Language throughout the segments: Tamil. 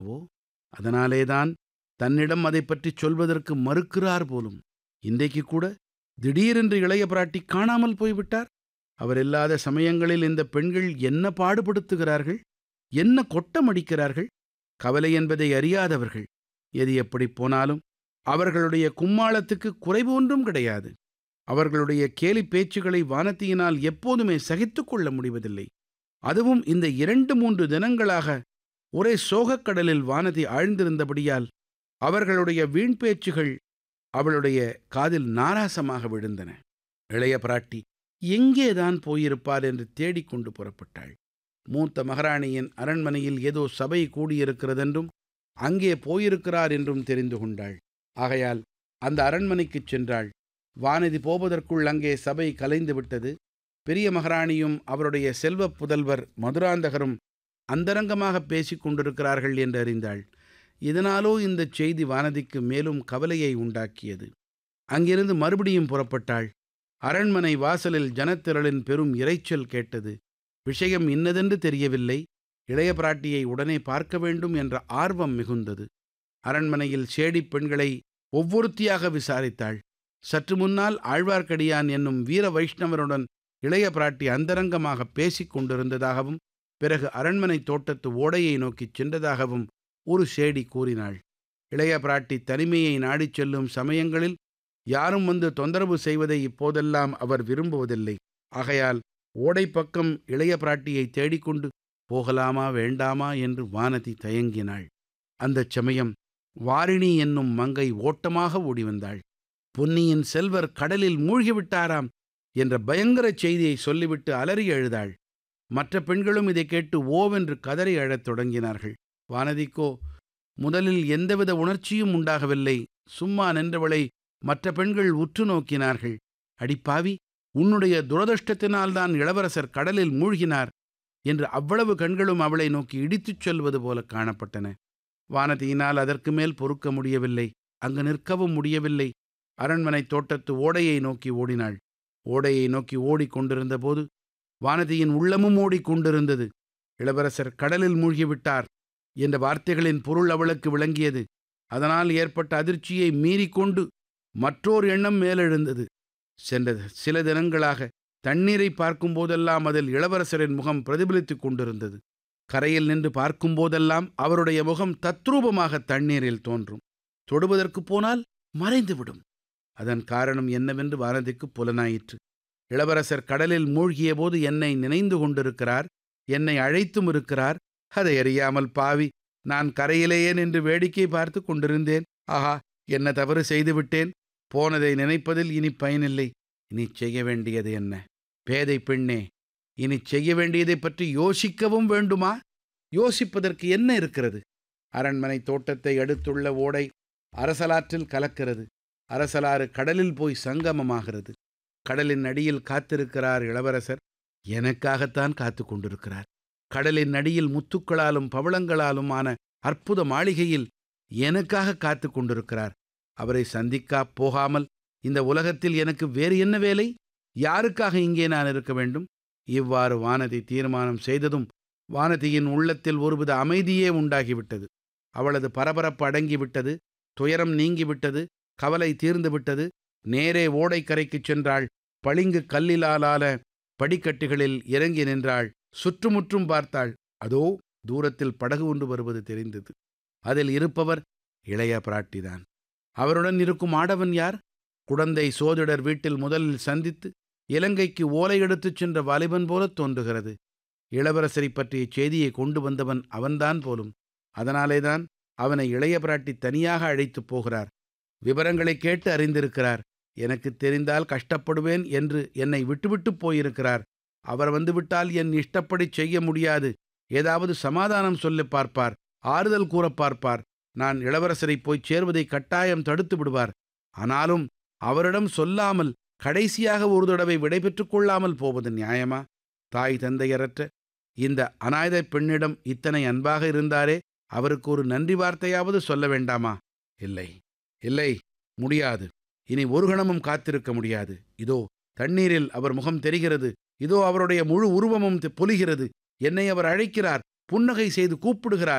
ஓ அதனாலேதான் தன்னிடம் அதைப் பற்றிச் சொல்வதற்கு மறுக்கிறார் போலும் இன்றைக்கு கூட திடீரென்று இளைய பிராட்டி காணாமல் போய்விட்டார் அவர் இல்லாத சமயங்களில் இந்த பெண்கள் என்ன பாடுபடுத்துகிறார்கள் என்ன கொட்டமடிக்கிறார்கள் கவலை என்பதை அறியாதவர்கள் எது எப்படி போனாலும் அவர்களுடைய கும்மாளத்துக்கு குறைவு ஒன்றும் கிடையாது அவர்களுடைய கேலி பேச்சுகளை வானத்தியினால் எப்போதுமே சகித்துக் கொள்ள முடிவதில்லை அதுவும் இந்த இரண்டு மூன்று தினங்களாக ஒரே சோகக்கடலில் வானதி ஆழ்ந்திருந்தபடியால் அவர்களுடைய வீண் பேச்சுகள் அவளுடைய காதில் நாராசமாக விழுந்தன இளைய பிராட்டி எங்கேதான் போயிருப்பார் என்று தேடிக்கொண்டு புறப்பட்டாள் மூத்த மகாராணியின் அரண்மனையில் ஏதோ சபை கூடியிருக்கிறதென்றும் அங்கே போயிருக்கிறார் என்றும் தெரிந்து கொண்டாள் ஆகையால் அந்த அரண்மனைக்குச் சென்றாள் வானதி போவதற்குள் அங்கே சபை கலைந்து விட்டது பெரிய மகாராணியும் அவருடைய செல்வப் புதல்வர் மதுராந்தகரும் அந்தரங்கமாக பேசிக் கொண்டிருக்கிறார்கள் என்று அறிந்தாள் இதனாலோ இந்தச் செய்தி வானதிக்கு மேலும் கவலையை உண்டாக்கியது அங்கிருந்து மறுபடியும் புறப்பட்டாள் அரண்மனை வாசலில் ஜனத்திரளின் பெரும் இரைச்சல் கேட்டது விஷயம் இன்னதென்று தெரியவில்லை இளைய பிராட்டியை உடனே பார்க்க வேண்டும் என்ற ஆர்வம் மிகுந்தது அரண்மனையில் சேடிப் பெண்களை ஒவ்வொருத்தியாக விசாரித்தாள் சற்று முன்னால் ஆழ்வார்க்கடியான் என்னும் வீர வைஷ்ணவருடன் இளைய பிராட்டி அந்தரங்கமாக பேசிக் கொண்டிருந்ததாகவும் பிறகு அரண்மனை தோட்டத்து ஓடையை நோக்கிச் சென்றதாகவும் ஒரு சேடி கூறினாள் இளைய பிராட்டி தனிமையை நாடிச் செல்லும் சமயங்களில் யாரும் வந்து தொந்தரவு செய்வதை இப்போதெல்லாம் அவர் விரும்புவதில்லை ஆகையால் ஓடை பக்கம் இளைய பிராட்டியை தேடிக்கொண்டு போகலாமா வேண்டாமா என்று வானதி தயங்கினாள் அந்தச் சமயம் வாரிணி என்னும் மங்கை ஓட்டமாக ஓடி வந்தாள் பொன்னியின் செல்வர் கடலில் மூழ்கிவிட்டாராம் என்ற பயங்கர செய்தியை சொல்லிவிட்டு அலறி அழுதாள் மற்ற பெண்களும் இதை கேட்டு ஓவென்று கதறி அழத் தொடங்கினார்கள் வானதிக்கோ முதலில் எந்தவித உணர்ச்சியும் உண்டாகவில்லை சும்மா நின்றவளை மற்ற பெண்கள் உற்று நோக்கினார்கள் அடிப்பாவி உன்னுடைய துரதிருஷ்டத்தினால்தான் இளவரசர் கடலில் மூழ்கினார் என்று அவ்வளவு கண்களும் அவளை நோக்கி இடித்துச் சொல்வது போல காணப்பட்டன வானதியினால் அதற்கு மேல் பொறுக்க முடியவில்லை அங்கு நிற்கவும் முடியவில்லை அரண்மனை தோட்டத்து ஓடையை நோக்கி ஓடினாள் ஓடையை நோக்கி ஓடிக்கொண்டிருந்த போது வானதியின் உள்ளமும் ஓடிக்கொண்டிருந்தது இளவரசர் கடலில் மூழ்கிவிட்டார் என்ற வார்த்தைகளின் பொருள் அவளுக்கு விளங்கியது அதனால் ஏற்பட்ட அதிர்ச்சியை மீறிக்கொண்டு மற்றோர் எண்ணம் மேலெழுந்தது சென்ற சில தினங்களாக தண்ணீரை பார்க்கும் போதெல்லாம் அதில் இளவரசரின் முகம் பிரதிபலித்துக் கொண்டிருந்தது கரையில் நின்று பார்க்கும் போதெல்லாம் அவருடைய முகம் தத்ரூபமாக தண்ணீரில் தோன்றும் தொடுவதற்கு போனால் மறைந்துவிடும் அதன் காரணம் என்னவென்று வானதிக்கு புலனாயிற்று இளவரசர் கடலில் மூழ்கிய போது என்னை நினைந்து கொண்டிருக்கிறார் என்னை அழைத்தும் இருக்கிறார் அதை அறியாமல் பாவி நான் கரையிலேயே நின்று வேடிக்கை பார்த்து கொண்டிருந்தேன் ஆஹா என்ன தவறு செய்துவிட்டேன் போனதை நினைப்பதில் இனி பயனில்லை இனி செய்ய வேண்டியது என்ன பேதை பெண்ணே இனி செய்ய வேண்டியதைப் பற்றி யோசிக்கவும் வேண்டுமா யோசிப்பதற்கு என்ன இருக்கிறது அரண்மனை தோட்டத்தை அடுத்துள்ள ஓடை அரசலாற்றில் கலக்கிறது அரசலாறு கடலில் போய் சங்கமமாகிறது கடலின் அடியில் காத்திருக்கிறார் இளவரசர் எனக்காகத்தான் காத்து கொண்டிருக்கிறார் கடலின் அடியில் முத்துக்களாலும் பவளங்களாலும் ஆன அற்புத மாளிகையில் எனக்காக காத்து கொண்டிருக்கிறார் அவரை சந்திக்கா போகாமல் இந்த உலகத்தில் எனக்கு வேறு என்ன வேலை யாருக்காக இங்கே நான் இருக்க வேண்டும் இவ்வாறு வானதி தீர்மானம் செய்ததும் வானதியின் உள்ளத்தில் ஒருவித அமைதியே உண்டாகிவிட்டது அவளது பரபரப்பு அடங்கிவிட்டது துயரம் நீங்கிவிட்டது கவலை தீர்ந்துவிட்டது நேரே ஓடைக்கரைக்குச் சென்றாள் பளிங்கு கல்லிலாலான படிக்கட்டுகளில் இறங்கி நின்றாள் சுற்றுமுற்றும் பார்த்தாள் அதோ தூரத்தில் படகு ஒன்று வருவது தெரிந்தது அதில் இருப்பவர் இளைய பிராட்டிதான் அவருடன் இருக்கும் ஆடவன் யார் குடந்தை சோதிடர் வீட்டில் முதலில் சந்தித்து இலங்கைக்கு ஓலை எடுத்துச் சென்ற வாலிபன் போலத் தோன்றுகிறது இளவரசரை பற்றிய செய்தியை கொண்டு வந்தவன் அவன்தான் போலும் அதனாலேதான் அவனை இளைய பிராட்டி தனியாக அழைத்துப் போகிறார் விவரங்களை கேட்டு அறிந்திருக்கிறார் எனக்கு தெரிந்தால் கஷ்டப்படுவேன் என்று என்னை விட்டுவிட்டு போயிருக்கிறார் அவர் வந்துவிட்டால் என் இஷ்டப்படி செய்ய முடியாது ஏதாவது சமாதானம் சொல்லி பார்ப்பார் ஆறுதல் கூற பார்ப்பார் நான் இளவரசரை போய் சேர்வதை கட்டாயம் தடுத்து விடுவார் ஆனாலும் அவரிடம் சொல்லாமல் கடைசியாக ஒரு தடவை விடைபெற்றுக் கொள்ளாமல் போவது நியாயமா தாய் தந்தையரற்ற இந்த அநாயத பெண்ணிடம் இத்தனை அன்பாக இருந்தாரே அவருக்கு ஒரு நன்றி வார்த்தையாவது சொல்ல வேண்டாமா இல்லை இல்லை முடியாது இனி ஒரு கணமும் காத்திருக்க முடியாது இதோ தண்ணீரில் அவர் முகம் தெரிகிறது இதோ அவருடைய முழு உருவமும் பொலிகிறது என்னை அவர் அழைக்கிறார் புன்னகை செய்து கூப்பிடுகிறார்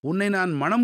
உன்னை நான் மணம்